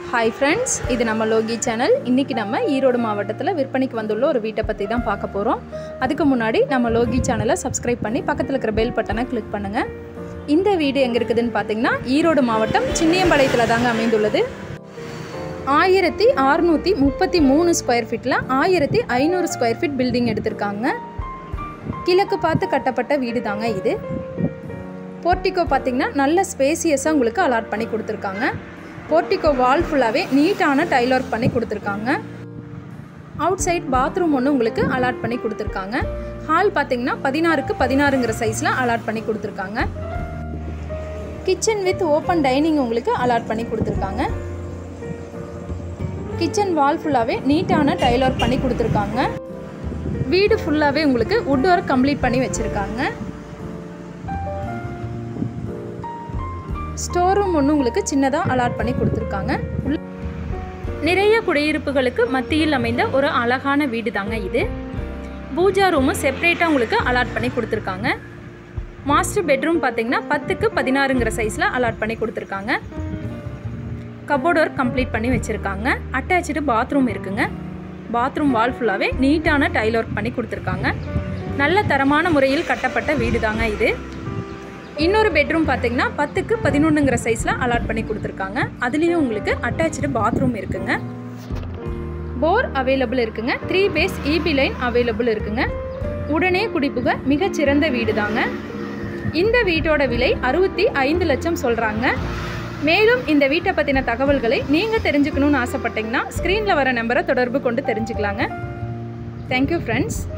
hi friends இது நம்ம Loki channel இன்றைக்கி நம்ம ஈரோடு மாவட்டத்தில் விற்பனைக்கு வந்துள்ள ஒரு வீட்டை பற்றி தான் பார்க்க போகிறோம் அதுக்கு முன்னாடி நம்ம லோகி சேனலை சப்ஸ்கிரைப் பண்ணி பக்கத்தில் இருக்கிற பெல் பட்டனை கிளிக் பண்ணுங்கள் இந்த வீடு எங்கே இருக்குதுன்னு பார்த்தீங்கன்னா ஈரோடு மாவட்டம் சின்னியம்பாளையத்தில் தாங்க அமைந்துள்ளது ஆயிரத்தி அறுநூற்றி முப்பத்தி மூணு ஸ்கொயர் ஃபீட்டில் ஆயிரத்தி ஐநூறு ஸ்கொயர் ஃபீட் பில்டிங் எடுத்திருக்காங்க கிழக்கு பார்த்து கட்டப்பட்ட வீடு தாங்க இது போர்ட்டிகோ பார்த்தீங்கன்னா நல்ல ஸ்பேசியஸாக உங்களுக்கு அலாட் பண்ணி கொடுத்துருக்காங்க போர்ட்டிகோ வால் ஃபுல்லாகவே நீட்டான டைல் ஒர்க் பண்ணி கொடுத்துருக்காங்க அவுட் சைட் பாத்ரூம் ஒன்று உங்களுக்கு அலாட் பண்ணி கொடுத்துருக்காங்க ஹால் பார்த்தீங்கன்னா பதினாறுக்கு பதினாறுங்கிற சைஸில் அலாட் பண்ணி கொடுத்துருக்காங்க கிச்சன் வித் ஓப்பன் டைனிங் உங்களுக்கு அலாட் பண்ணி கொடுத்துருக்காங்க கிச்சன் வால் ஃபுல்லாகவே நீட்டான டைல் ஒர்க் பண்ணி கொடுத்துருக்காங்க வீடு ஃபுல்லாகவே உங்களுக்கு வுட் ஒர்க் கம்ப்ளீட் பண்ணி வச்சுருக்காங்க ஸ்டோர் ரூம் ஒன்று உங்களுக்கு சின்னதாக அலாட் பண்ணி கொடுத்துருக்காங்க உள்ள- நிறைய குடியிருப்புகளுக்கு மத்தியில் அமைந்த ஒரு அழகான வீடு தாங்க இது பூஜா ரூமும் செப்பரேட்டாக உங்களுக்கு அலாட் பண்ணி கொடுத்துருக்காங்க மாஸ்டர் பெட்ரூம் பார்த்தீங்கன்னா பத்துக்கு பதினாறுங்கிற சைஸில் அலாட் பண்ணி கொடுத்துருக்காங்க கபோர்ட் ஒர்க் கம்ப்ளீட் பண்ணி வச்சுருக்காங்க அட்டாச்சு பாத்ரூம் இருக்குங்க பாத்ரூம் வால் ஃபுல்லாகவே நீட்டான டைல் ஒர்க் பண்ணி கொடுத்துருக்காங்க நல்ல தரமான முறையில் கட்டப்பட்ட வீடு தாங்க இது இன்னொரு பெட்ரூம் பார்த்தீங்கன்னா பத்துக்கு பதினொன்றுங்கிற சைஸில் அலாட் பண்ணி கொடுத்துருக்காங்க அதுலேயும் உங்களுக்கு அட்டாச்சு பாத்ரூம் இருக்குங்க போர் அவைலபிள் இருக்குங்க three phase EB line available இருக்குங்க உடனே குடிப்புக மிகச்சிறந்த வீடு தாங்க இந்த வீட்டோட விலை அறுபத்தி ஐந்து லட்சம் சொல்கிறாங்க மேலும் இந்த வீட்டை பற்றின தகவல்களை நீங்கள் தெரிஞ்சுக்கணும்னு ஆசைப்பட்டீங்கன்னா ஸ்க்ரீனில் வர நம்பரை தொடர்பு கொண்டு தெரிஞ்சுக்கலாங்க தேங்க்யூ ஃப்ரெண்ட்ஸ்